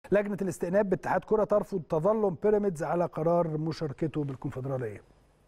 لجنه الاستئناف باتحاد كره ترفض تظلم بيراميدز على قرار مشاركته بالكونفدراليه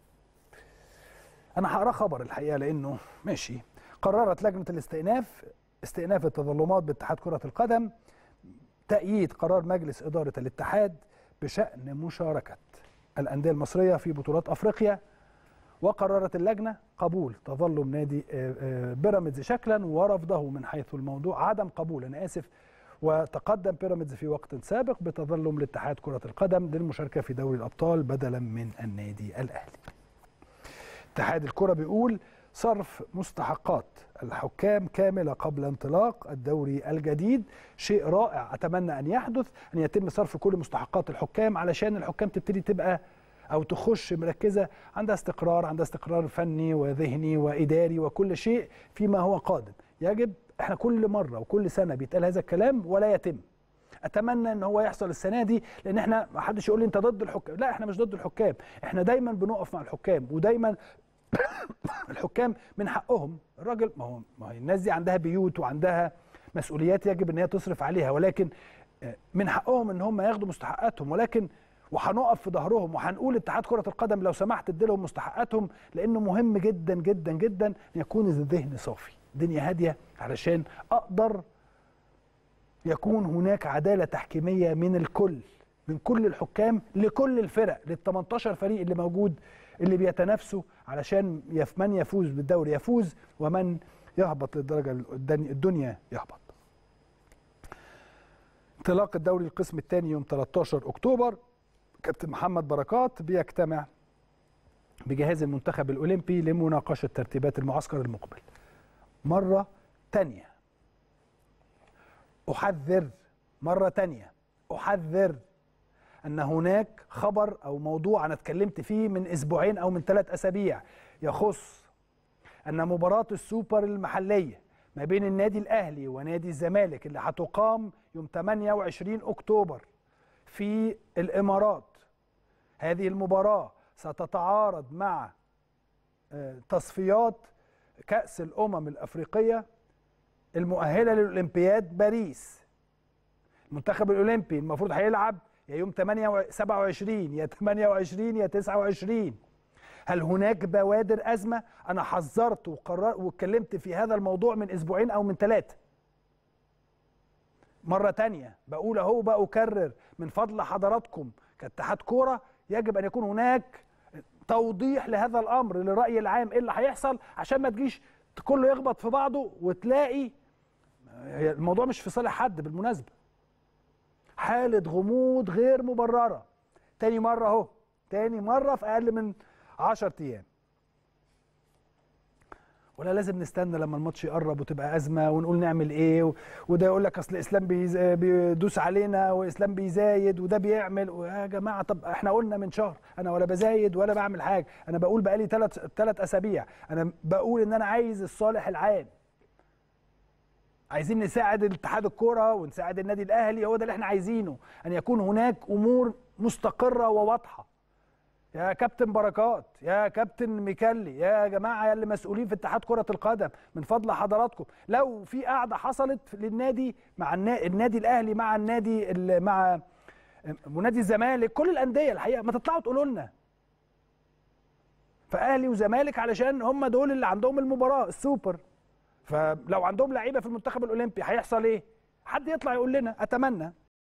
انا هقرا خبر الحقيقه لانه ماشي قررت لجنه الاستئناف استئناف التظلمات باتحاد كره القدم تأييد قرار مجلس إدارة الاتحاد بشأن مشاركة الأندية المصرية في بطولات أفريقيا وقررت اللجنة قبول تظلم نادي آه، آه، بيراميدز شكلا ورفضه من حيث الموضوع عدم قبول أنا آسف وتقدم بيراميدز في وقت سابق بتظلم لاتحاد كرة القدم للمشاركة في دوري الأبطال بدلا من النادي الأهلي اتحاد الكرة بيقول صرف مستحقات الحكام كاملة قبل انطلاق الدوري الجديد شيء رائع أتمنى أن يحدث أن يتم صرف كل مستحقات الحكام علشان الحكام تبتدي تبقى أو تخش مركزة عندها استقرار عندها استقرار فني وذهني وإداري وكل شيء فيما هو قادم يجب احنا كل مرة وكل سنة بيتقال هذا الكلام ولا يتم اتمنى ان هو يحصل السنه دي لان احنا ما حدش يقول لي انت ضد الحكام لا احنا مش ضد الحكام احنا دايما بنقف مع الحكام ودايما الحكام من حقهم الراجل ما هو ما هي الناس دي عندها بيوت وعندها مسؤوليات يجب ان هي تصرف عليها ولكن آه، من حقهم ان هم ياخدوا مستحقاتهم ولكن وهنقف في ظهرهم وهنقول اتحاد كره القدم لو سمحت ادي لهم مستحقاتهم لانه مهم جدا جدا جدا ان يكون الذهن صافي الدنيا هاديه علشان اقدر يكون هناك عداله تحكيميه من الكل من كل الحكام لكل الفرق لل 18 فريق اللي موجود اللي بيتنافسوا علشان يف من يفوز بالدوري يفوز ومن يهبط للدرجه الدنيا الدنيا يهبط. انطلاق الدوري القسم الثاني يوم 13 اكتوبر كابتن محمد بركات بيجتمع بجهاز المنتخب الاولمبي لمناقشه ترتيبات المعسكر المقبل. مره ثانيه احذر مره ثانيه احذر ان هناك خبر او موضوع انا اتكلمت فيه من اسبوعين او من ثلاث اسابيع يخص ان مباراه السوبر المحليه ما بين النادي الاهلي ونادي الزمالك اللي هتقام يوم 28 اكتوبر في الامارات هذه المباراه ستتعارض مع آه، تصفيات كاس الامم الافريقيه المؤهله للاولمبياد باريس المنتخب الاولمبي المفروض هيلعب يا يوم 8 27 يا 28 يا 29 هل هناك بوادر ازمه انا حذرت وقررت واتكلمت في هذا الموضوع من اسبوعين او من ثلاثه مره تانية بقول اهو بقى اكرر من فضل حضراتكم كاتحاد كوره يجب ان يكون هناك توضيح لهذا الامر للراي العام ايه اللي هيحصل عشان ما تجيش كله يخبط في بعضه وتلاقي هي الموضوع مش في صالح حد بالمناسبه حالة غموض غير مبررة تاني مرة اهو تاني مرة في أقل من 10 أيام ولا لازم نستنى لما الماتش يقرب وتبقى أزمة ونقول نعمل إيه و- وده يقول لك أصل إسلام بيز- بيدوس علينا وإسلام بيزايد وده بيعمل يا جماعة طب إحنا قلنا من شهر أنا ولا بزايد ولا بعمل حاجة أنا بقول بقالي ثلاث ثلاث أسابيع أنا بقول إن أنا عايز الصالح العام عايزين نساعد اتحاد الكرة ونساعد النادي الاهلي هو ده اللي احنا عايزينه ان يكون هناك امور مستقره وواضحه يا كابتن بركات يا كابتن ميكالي يا جماعه يا اللي مسؤولين في اتحاد كره القدم من فضل حضراتكم لو في قاعده حصلت للنادي مع النا- النادي الاهلي مع النادي ال- مع ونادي الزمالك كل الانديه الحقيقه ما تطلعوا تقولوا لنا فاهلي وزمالك علشان هم دول اللي عندهم المباراه السوبر فلو عندهم لعيبه في المنتخب الاولمبي هيحصل ايه؟ حد يطلع يقول لنا اتمنى